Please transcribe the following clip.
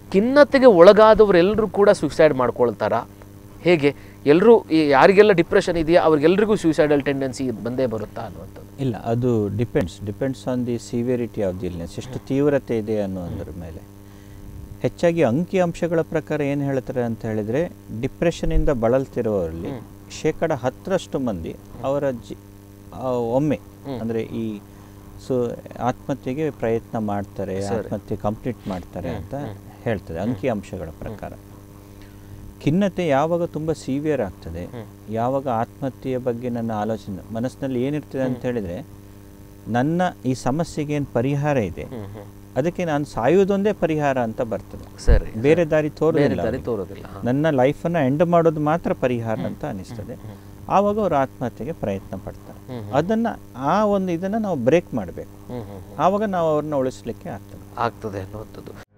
ಖಿನ್ನತೆಗೆ ಒಳಗಾದವರೆಲ್ಲರೂ ಕೂಡ ಸುಸೈಡ್ ಮಾಡ್ಕೊಳ್ತಾರಾ ಹೇಗೆ ಎಲ್ಲರೂ ಯಾರಿಗೆಲ್ಲ ಡಿಪ್ರೆಷನ್ ಇದೆಯಾ ಅವ್ರಿಗೆಲ್ರಿಗೂ ಸುಸೈಡಲ್ ಟೆಂಡೆನ್ಸಿ ಬಂದೇ ಬರುತ್ತಾ ಅನ್ನುವಂಥದ್ದು ಇಲ್ಲ ಅದು depends depends on the severity of the illness ಎಷ್ಟು ತೀವ್ರತೆ ಇದೆ ಅನ್ನೋದ್ರ ಮೇಲೆ ಹೆಚ್ಚಾಗಿ ಅಂಕಿ ಅಂಶಗಳ ಪ್ರಕಾರ ಏನು ಹೇಳ್ತಾರೆ ಅಂತ ಹೇಳಿದರೆ ಡಿಪ್ರೆಷನಿಂದ ಬಳಲ್ತಿರೋರಲ್ಲಿ ಶೇಕಡ ಹತ್ತರಷ್ಟು ಮಂದಿ ಅವರ ಜಿ ಆ, ಒಮ್ಮೆ ಅಂದರೆ ಈ ಸೊ ಆತ್ಮಹತ್ಯೆಗೆ ಪ್ರಯತ್ನ ಮಾಡ್ತಾರೆ ಆತ್ಮಹತ್ಯೆ ಕಂಪ್ಲೀಟ್ ಮಾಡ್ತಾರೆ ಅಂತ ಹೇಳ್ತದೆ ಅಂಕಿ ಅಂಶಗಳ ಪ್ರಕಾರ ಖಿನ್ನತೆ ಯಾವಾಗ ತುಂಬ ಸಿವಿಯರ್ ಆಗ್ತದೆ ಯಾವಾಗ ಆತ್ಮಹತ್ಯೆಯ ಬಗ್ಗೆ ನನ್ನ ಆಲೋಚನೆ ಮನಸ್ಸಿನಲ್ಲಿ ಏನಿರ್ತದೆ ಅಂತ ಹೇಳಿದರೆ ನನ್ನ ಈ ಸಮಸ್ಯೆಗೆ ಏನು ಪರಿಹಾರ ಇದೆ ಅದಕ್ಕೆ ನಾನು ಸಾಯುವುದೊಂದೇ ಪರಿಹಾರ ಅಂತ ಬರ್ತದೆ ಸರಿ ಬೇರೆ ದಾರಿ ಬೇರೆ ತೋರೋದಿಲ್ಲ ದಾರಿ ಅವ್ರಿಗೆ. ತೋರೋದಿಲ್ಲ ಹಾ. ನನ್ನ ಲೈಫನ್ನು ಎಂಡ್ ಮಾಡೋದು ಮಾತ್ರ ಪರಿಹಾರ ಅಂತ ಅನಿಸ್ತದೆ ಆವಾಗ ಅವರು ಆತ್ಮಹತ್ಯೆಗೆ ಪ್ರಯತ್ನ ಪಡ್ತಾರೆ ಅದನ್ನು ಆ ಒಂದು ಇದನ್ನು ನಾವು ಬ್ರೇಕ್ ಮಾಡಬೇಕು ಹ್ಮ್ ಹ್ಮ್ ಆವಾಗ ನಾವು ಅವ್ರನ್ನ ಉಳಿಸ್ಲಿಕ್ಕೆ ಆಗ್ತದೆ ಆಗ್ತದೆ ಅನ್ನುವಂಥದ್ದು